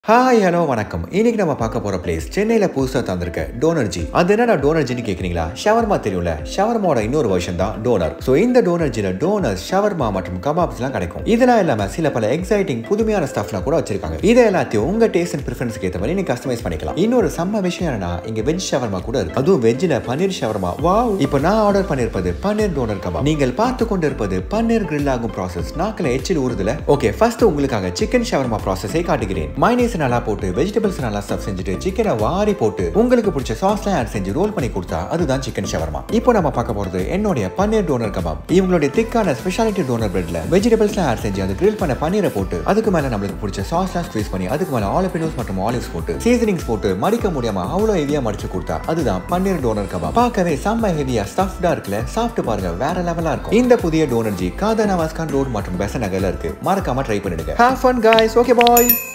hi hello வணக்கம் இன்னைக்கு நம்ம பார்க்க போற பிளேஸ் சென்னையில புதுசா தந்திருக்க டோனர்ஜி அது என்னடா டோனர்ஜின்னு கேக்குறீங்களா ஷவர்மா தெரியும்ல ஷவர்மாவோட இன்னொரு வருஷன் தான் டோனர் ஸோ இந்த டோனர்ஜில டோனர் ஷவர்மா மற்றும் கபாப்ஸ் எல்லாம் கிடைக்கும் இதெல்லாம் இல்லாம சில பல எக்ஸைட்டிங் புதுமையான ஸ்டஃப்லாம் கூட வச்சிருக்காங்க இதை எல்லாத்தையும் உங்க டேஸ்ட் அண்ட் ப்ரிஃபரன்ஸ்க்கு ஏற்ற மாதிரி நீங்க கஸ்டமைஸ் பண்ணிக்கலாம் இன்னொரு செம்ம விஷயம் என்னன்னா இங்க வெஜ் ஷவர்மா கூட இருக்கு அதுவும் வெஜ்ல பன்னீர் ஷவர்மா வாவ் இப்போ நான் ஆர்டர் பண்ணிருப்பது பன்னீர் டோனர் கபாப் நீங்கள் பார்த்து கொண்டு இருப்பது பன்னீர் கிரில் ஆகும் ப்ராசஸ் நாக்கில் எச்சில் ஊறுதுல ஓகே ஃபர்ஸ்ட் உங்களுக்காக சிக்கன் ஷவர்மா ப்ராசஸை காட்டுகிறேன் மைனேஸ் நல்லா போட்டு வெஜிடபிள்ஸ் நல்லா ஸ்டஃப் செஞ்சுட்டு சிக்கனை வாரி போட்டு உங்களுக்கு பிடிச்ச சாஸ்லாம் ஆட் செஞ்சு ரோல் பண்ணி கொடுத்தா அதுதான் சிக்கன் ஷவர்மா இப்போ நம்ம பார்க்க போறது என்னுடைய பன்னீர் டோனர் கபாப் இவங்களுடைய திக்கான ஸ்பெஷாலிட்டி டோனர் பிரெட்ல வெஜிடபிள்ஸ்லாம் ஆட் செஞ்சு அது கிரில் பண்ண பன்னீரை போட்டு அதுக்கு மேல நம்மளுக்கு பிடிச்ச சாஸ்லாம் ஸ்க்வீஸ் பண்ணி அதுக்கு மேல ஆலிபினோஸ் மற்றும் ஆலிவ்ஸ் போட்டு சீசனிங்ஸ் போட்டு மடிக்க முடியாம அவ்வளோ ஹெவியா மடிச்சு கொடுத்தா அதுதான் பன்னீர் டோனர் கபாப் பார்க்கவே செம்ம ஹெவியா ஸ்டஃப்டா இருக்குல்ல சாப்பிட்டு பாருங்க வேற லெவலா இருக்கும் இந்த புதிய டோனர்ஜி காதா நவாஸ்கான் ரோட் மற்றும் பெச நகர்ல இருக்கு மறக்காம ட்ரை பண்ணிடுங்க have fun guys okay bye